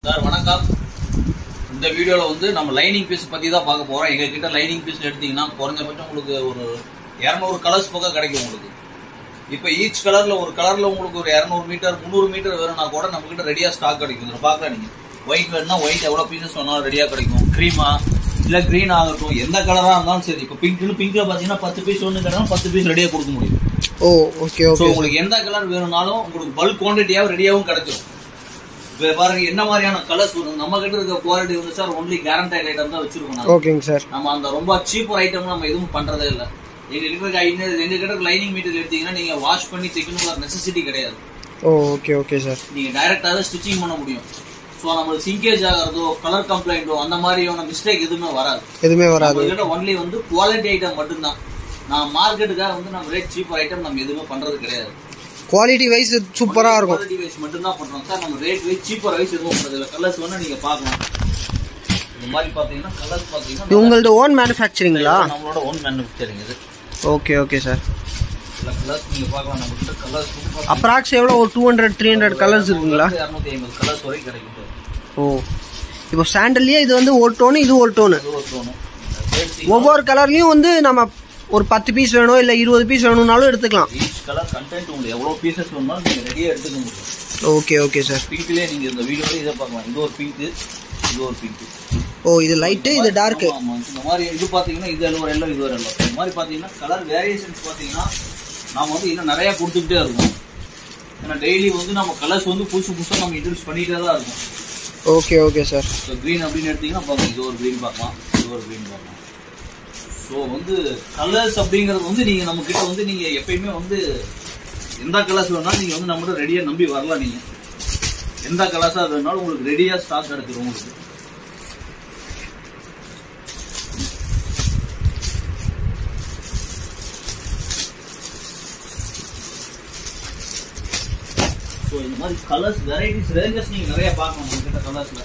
Sir வணக்கம் இந்த வீடியோவில் வந்து நம்ம லைனிங் பீஸ் பற்றி தான் பார்க்க போகிறோம் எங்கள் கிட்ட லைனிங் பீஸ் எடுத்தீங்கன்னா குறைஞ்சபட்சம் உங்களுக்கு ஒரு இரநூறு கலர்ஸ் பக்கம் கிடைக்கும் உங்களுக்கு இப்போ ஈச் கலரில் ஒரு கலரில் உங்களுக்கு ஒரு இரநூறு மீட்டர் முந்நூறு மீட்டர் வேணும்னா கூட நம்ம கிட்ட ரெடியாக ஸ்டாக் கிடைக்கும் இதில் பார்க்கலாம் நீங்கள் ஒயிட் வேணும்னா ஒயிட் எவ்வளோ பீசஸ் வேணாலும் ரெடியாக கிடைக்கும் க்ரீமா இல்லை க்ரீன் ஆகட்டும் எந்த கலராக இருந்தாலும் சரி இப்போ பிங்க்னு பிங்க்கில் பார்த்தீங்கன்னா பத்து பீஸ் ஒன்று கிடையாது பத்து பீஸ் ரெடியாக கொடுக்க முடியும் ஓ ஓகே ஸோ ஓகே உங்களுக்கு எந்த கலர் வேணும்னாலும் உங்களுக்கு பல்க் குவான்டிட்டியாகவும் ரெடியாகவும் கிடைக்கும் இப்போ பாருங்க என்ன மாதிரியான கலர்ஸ் வரும் நம்ம கிட்ட இருக்க குவாலிட்டி வந்து சார் ஒன்லி கேரண்டட் ஐட்டம் தான் வச்சிருக்கோம் நாங்க. ஓகேங்க சார் நம்ம அந்த ரொம்ப சீப்பர் ஐட்டம் நம்ம எதுவும் பண்றதே இல்லை எங்க கிட்ட இருக்க ஐநூறு எங்க கிட்ட இருக்க லைனிங் மீட்டர் எடுத்தீங்கன்னா நீங்க வாஷ் பண்ணி தைக்கணுங்கிற நெசசிட்டி கிடையாது ஓ ஓகே ஓகே சார் நீங்க டைரக்டாவே ஸ்டிச்சிங் பண்ண முடியும் ஸோ நம்மளுக்கு சிங்கேஜ் ஆகிறதோ கலர் கம்ப்ளைண்டோ அந்த மாதிரியான மிஸ்டேக் எதுவுமே வராது எதுவுமே வராது நம்ம கிட்ட ஒன்லி வந்து குவாலிட்டி ஐட்டம் மட்டும்தான் நான் மார்க்கெட்டுக்காக வந்து நம்ம ரேட் சீப்பர் ஐட்டம் நம்ம எதுவுமே பண்றது கிடையாது குவாலிட்டி வைஸ் சூப்பராக இருக்கும் குவாலிட்டி வைஸ் மட்டும் தான் பண்றோம் சார் நம்ம ரேட் வைஸ் சீப்பர் வைஸ் எதுவும் பண்றது இல்லை கலர்ஸ் வேணா நீங்க பார்க்கலாம் இந்த மாதிரி பாத்தீங்கன்னா கலர்ஸ் இது பாத்தீங்கன்னா உங்களது ஓன் மேனுஃபேக்சரிங்களா நம்மளோட ஓன் மேனுஃபேக்சரிங் இது ஓகே ஓகே சார் இல்ல கலர்ஸ் நீங்க பார்க்கலாம் நம்ம கிட்ட கலர்ஸ் அப்ராக்ஸ் எவ்வளோ ஒரு two hundred three hundred colours இருக்குங்களா இரநூத்தி ஐம்பது கலர்ஸ் வரைக்கும் கிடைக்கும் சார் ஓ இப்போ சாண்டல்லையே இது வந்து ஒரு டோனு இது ஒரு டோனு அது ஒரு தோணும் ரேட் ஒவ்வொரு கலர்லையும் வந்து நம்ம ஒரு பத்து பீஸ் வேணும் இல்லை இருபது பீஸ் வேணும்னாலும் எடுத்துக்கலாம் ஈச் கலர் கண்டென்ட் உங்களுக்கு எவ்வளவு பீசஸ் வேணுமாலும் நீங்க ரெடியா எடுத்துக்க முடியும் ஓகே ஓகே சார் பிங்க்லயே நீங்க இந்த வீடியோல இதை பார்க்கலாம் இது ஒரு பிங்க் இது ஒரு பிங்க் ஓ இது லைட்டு இது டார்க்கு ஆமா, ஆமா. இந்த மாதிரி இது பாத்தீங்கன்னா இது ஒரு எல்லோ இது ஒரு எல்லோ இந்த மாதிரி பாத்தீங்கன்னா கலர் வேரியேஷன்ஸ் பாத்தீங்கன்னா நாம வந்து இன்னும் நிறைய கொடுத்துக்கிட்டே இருக்கோம் ஏன்னா டெய்லி வந்து நம்ம கலர்ஸ் வந்து புதுசு புதுசாக நம்ம இன்ட்ரடியூஸ் பண்ணிட்டே தான் இருக்கோம் okay okay sir so green அப்படின்னு எடுத்தீங்கன்னா பார்க்கலாம் இது ஒரு க்ரீன் பார்க்கலாம் இது ஒரு க்ரீன் பார்க்கலாம் ஸோ வந்து கலர்ஸ் அப்படிங்கிறது வந்து நீங்க நம்ம கிட்ட வந்து நீங்க எப்பயுமே வந்து எந்த கலர்ஸ் வேணாலும் நீங்க வந்து நம்மகிட்ட ரெடியா நம்பி வரலாம் நீங்க எந்த கலர்ஸாக வேணாலும் உங்களுக்கு ரெடியா ஸ்டாக் கிடைச்சிரும் உங்களுக்கு ஸோ இந்த மாதிரி கலர்ஸ் வெரைட்டிஸ் ரேஞ்சஸ் நீங்க நிறைய பார்க்கலாம் உங்ககிட்ட கலர்ஸ்ல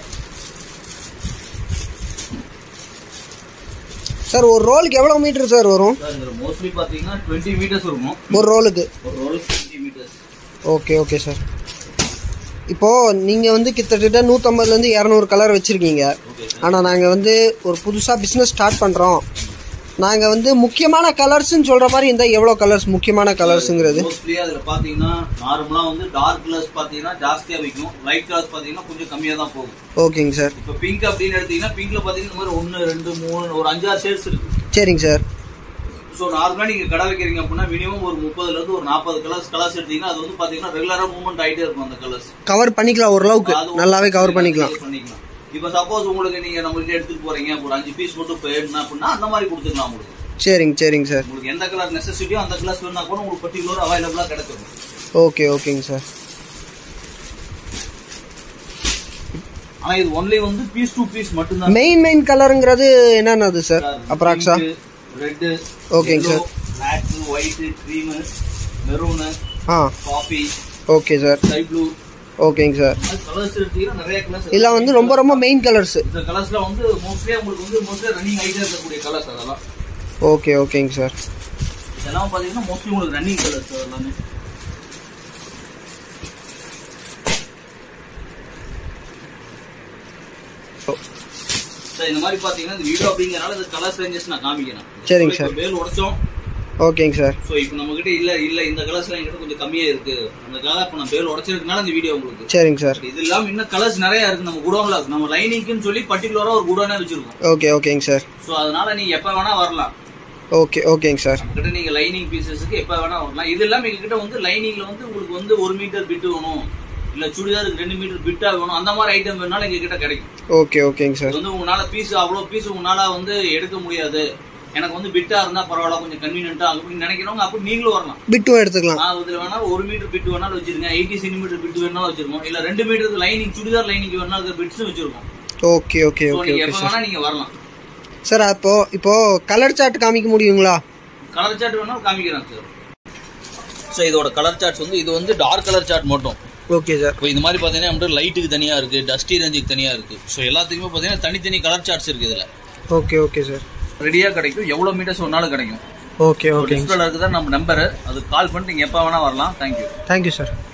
சார் ஒரு ரோலுக்கு எவ்வளோ மீட்டர் சார் வரும் சார் இதில் மோஸ்ட்லி பார்த்தீங்கன்னா டுவெண்ட்டி மீட்டர்ஸ் இருக்கும் ஒரு ரோலுக்கு ஒரு roll twenty metres okay okay sir இப்போது நீங்கள் வந்து கிட்டத்தட்ட நூற்றம்பதுலேருந்து இரநூறு கலர் வச்சுருக்கீங்க ஓகே சார் ஆனால் நாங்கள் வந்து ஒரு புதுசாக பிஸ்னஸ் ஸ்டார்ட் பண்ணுறோம் நாங்கள் வந்து முக்கியமான கலர்ஸ்னு சொல்கிற மாதிரி இருந்தால் எவ்வளோ கலர்ஸ் முக்கியமான கலர்ஸுங்கிறது மோஸ்ட்லி அதில் பார்த்தீங்கன்னா நார்மலாக வந்து டார்க் கலர்ஸ் பார்த்தீங்கன்னா ஜாஸ்தியாக விற்கும் லைட் கலர்ஸ் பார்த்தீங்கன்னா கொஞ்சம் கம்மியாக தான் போகும் ஓகேங்க சார் இப்போ பிங்க் அப்படின்னு எடுத்தீங்கன்னா பிங்க்ல பார்த்தீங்கன்னா இந்த மாதிரி ஒன்று ரெண்டு மூணு ஒரு அஞ்சாறு ஷேட்ஸ் இருக்கு சரிங்க சார் ஸோ நார்மலாக நீங்கள் கடை வைக்கிறீங்க அப்படின்னா மினிமம் ஒரு முப்பதுலேருந்து ஒரு நாற்பது கலர்ஸ் கலர்ஸ் எடுத்தீங்கன்னா அது வந்து பார்த்தீங்கன்னா ரெகுலராக மூவ்மெண்ட் ஆகிட்டே இருக்கும் அந்த கலர்ஸ் கவர் பண்ணிக்கலாம் ஓரளவுக்கு அது நல்லாவே கவர் பண்ணிக்கலாம் பண்ணிக்கலாம் இப்போ சப்போஸ் உங்களுக்கு நீங்க நம்மகிட்ட எடுத்துட்டு போறீங்க ஒரு அஞ்சு பீஸ் மட்டும் போயிடணும் அப்படின்னா அந்த மாதிரி கொடுத்துக்கலாம் உங்களுக்கு சரிங்க சரிங்க சார் உங்களுக்கு எந்த கலர் நெசசிட்டியோ அந்த கலர்ஸ் வேணா கூட உங்களுக்கு பர்டிகுலர் அவைலபிளா கிடைச்சிடும் ஓகே ஓகேங்க சார் ஆனா இது ஒன்லி வந்து பீஸ் டு பீஸ் மட்டும்தான் மெயின் மெயின் கலருங்கிறது என்னென்னது சார் அப்ராக்ஸா ரெட் ஓகேங்க sir. Black white cream maroon ah coffee okay sir sky blue ஓகேங்க சார் கலர்ஸ் எடுத்தீங்கன்னா நிறைய கலர்ஸ் இதெல்லாம் வந்து ரொம்ப ரொம்ப மெயின் கலர்ஸ் இந்த கலர்ஸ்ல வந்து மோஸ்ட்லி உங்களுக்கு வந்து மோஸ்ட்லி ரன்னிங் ஆகிட்டே இருக்கக்கூடிய கலர்ஸ் அதெல்லாம் ஓகே ஓகேங்க சார் இதெல்லாம் பாத்தீங்கன்னா மோஸ்ட்லி உங்களுக்கு ரன்னிங் கலர்ஸ் எல்லாமே சார் இந்த மாதிரி பாத்தீங்கன்னா இந்த வீடியோ அப்படிங்கறனால இந்த கலர்ஸ் ரேஞ்சஸ் நான் காமிக்கிறேன் சரிங்க சார். இப்போ பேல் உடைச்சோம் ஓகேங்க சார் ஸோ இப்போ நம்ம கிட்ட இல்ல இல்ல இந்த கலர்ஸ்லாம் என்கிட்ட கொஞ்சம் கம்மியா இருக்கு அதுக்காக இப்போ நான் பேல் உடைச்சிருக்கனால இந்த வீடியோ உங்களுக்கு சரிங்க சார் இது இல்லாம இன்னும் கலர்ஸ் நிறைய இருக்கு நம்ம குடோன்ல இருக்கு நம்ம லைனிங்க்குன்னு சொல்லி பர்டிகுலரா ஒரு குடோனே வச்சிருக்கோம் ஓகே ஓகேங்க சார் ஸோ அதனால நீங்க எப்ப வேணா வரலாம் ஓகே ஓகேங்க சார் கிட்ட நீங்க லைனிங் பீசஸ்க்கு எப்ப வேணா வரலாம் இது இல்லாம எங்க கிட்ட வந்து லைனிங்ல வந்து உங்களுக்கு வந்து ஒரு மீட்டர் பிட் வேணும் இல்ல சுடிதாருக்கு ரெண்டு மீட்டர் பிட்டா வேணும் அந்த மாதிரி ஐட்டம் வேணாலும் எங்க கிட்ட கிடைக்கும் ஓகே ஓகேங்க இது சார் வந்து உங்களால பீஸ் அவ்வளவு பீஸ் உங்களால வந்து எடுக்க முடியாது எனக்கு வந்து பிட்டா இருந்தா பரவாயில்ல கொஞ்சம் கன்வீனியன்ட்டா அப்படின்னு நினைக்கிறவங்க அப்படி நீங்களும் வரலாம் பிட்டும் எடுத்துக்கலாம் நான் இதுல வேணாலும் ஒரு மீட்டர் பிட் வேணாலும் வச்சிருக்கேன் எயிட்டி சென்டிமீட்டர் பிட் வேணாலும் வச்சிருக்கோம் இல்ல ரெண்டு மீட்டருக்கு லைனிங் சுடிதார் லைனிங் வேணாலும் பிட்ஸும் வச்சிருக்கோம் ஓகே ஓகே ஸோ ஓகே நீங்க ஓகே எப்ப சார் வேணா நீங்க வரலாம் சார் அப்போ இப்போ கலர் சார்ட் காமிக்க முடியுங்களா கலர் சார்ட் வேணாலும் காமிக்கிறேன் சார் ஸோ இதோட கலர் சார்ட்ஸ் வந்து இது வந்து டார்க் கலர் சார்ட் மட்டும் ஓகே சார் இப்போ இந்த மாதிரி பார்த்தீங்கன்னா நம்மகிட்ட லைட்டுக்கு தனியாக இருக்குது டஸ்டி ரேஞ்சுக்கு தனியாக இருக்குது ஸோ எல்லாத்துக்குமே பார்த்தீங்கன்னா தனித்தனி கலர் சார்ட்ஸ் இருக்குது இதில் ஓகே ஓகே சார் ரெடியாக கிடைக்கும் எவ்வளோ மீட்டர்ஸ் ஒன்னாலும் கிடைக்கும் ஓகே ஓகேங்க டிஸ்பிளேல இருக்குது நம்ம நம்பரு அது கால் பண்ணிட்டு நீங்கள் எப்போ வேணால் வரலாம் தேங்க்யூ தேங்க்யூ சார்